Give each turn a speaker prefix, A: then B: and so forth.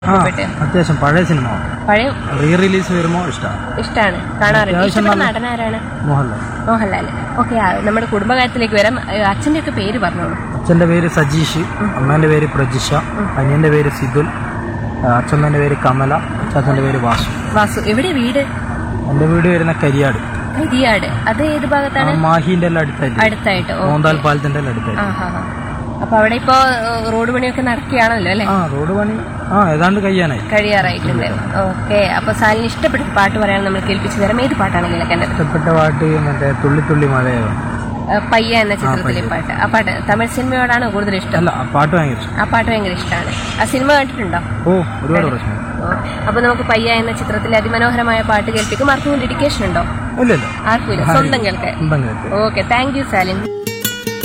A: ആ
B: ഇഷ്ടപ്പെട്ട്
A: അത്യാവശ്യം പഴയ സിനിമ
B: പഴയ
A: റീ റിലീസ് വരുമ്പോൾ ഇഷ്ടമാണ്
B: ഇഷ്ടമാണ് കാണാറുണ്ട്
A: അത്യാവശ്യം
B: ഇഷ്ടപ്പെട്ട
A: നല്ല-
B: നടനാരാണ്
A: മോഹൻലാൽ
B: മോഹൻലാൽ ഓക്കെ നമ്മുടെ കുടുംബകാര്യത്തിലേക്ക് വരാം അച്ഛൻ്റെ ഒക്കെ പേര് പറഞ്ഞോളൂ
A: അച്ഛൻ്റെ പേര് സജീഷ് അമ്മേൻ്റെ പേര് പ്രജിഷ അനിയൻ്റെ പേര് സിദുൽ ആ, അച്ഛമ്മേൻ്റെ പേര് കമല അച്ചാച്ചൻ്റെ പേര് വാസു
B: വാസു എവിടെ വീട്
A: എൻ്റെ വീട് വരുന്ന കരിയാട്
B: കരിയാട് അത് ഏത്
A: ആ
B: ഭാഗത്താണ്
A: മാഹീൻ്റെ എല്ലാം അടുത്തായിട്ട്
B: അടുത്തായിട്ട് ഓ
A: മോന്താൽ പാലത്തിൻ്റെ എല്ലാം അടുത്തായിട്ട്
B: ആ ഹാ ഹാ അപ്പൊ അവിടെ ഇപ്പോ ഏഹ്, റോഡ് പണിയൊക്കെ നടക്കുകയാണല്ലോ അല്ലെ
A: ആ റോഡ് പണി ആ ഏതാണ്ട് കഴിയാനായി
B: കഴിയാറായിട്ടുണ്ട് ഓക്കെ അപ്പൊ സാലിന് ഇഷ്ടപ്പെട്ട പാട്ട് പറയാൻ നമ്മൾ കേൾപ്പിച്ചു തരാം ഏത് പാട്ടാണ് കേൾക്കേണ്ടത്
A: ഇഷ്ടപ്പെട്ട പാട്ട് മറ്റേ തുള്ളി തുള്ളി മഴയോ
B: ഏഹ്, പയ്യ എന്ന ചിത്രത്തിലെ പാട്ട് ആ പാട്ട് തമിഴ് സിനിമയോടാണ് കൂടുതൽ ഇഷ്ടം
A: അല്ല ആ പാട്ട് ഭയങ്കര ഇഷ്ടം
B: ആ പാട്ട് ഭയങ്കര ഇഷ്ടമാണ് ആ സിനിമ കണ്ടിട്ടുണ്ടോ
A: ഓ ഒരുപാട് പ്രശ്നം
B: ഓ, അപ്പൊ നമുക്ക് പയ്യ എന്ന ചിത്രത്തിലെ അതിമനോഹരമായ പാട്ട് കേൾപ്പിക്കും ആർക്കും ഡെഡിക്കേഷൻ ഉണ്ടോ
A: ഇല്ല ഇല്ല
B: ആർക്കും ഇല്ല സ്വന്തം കേൾക്കാൻ
A: ഉണ്ടെങ്കിൽ
B: ഓക്കെ താങ്ക് യു സാലിൻ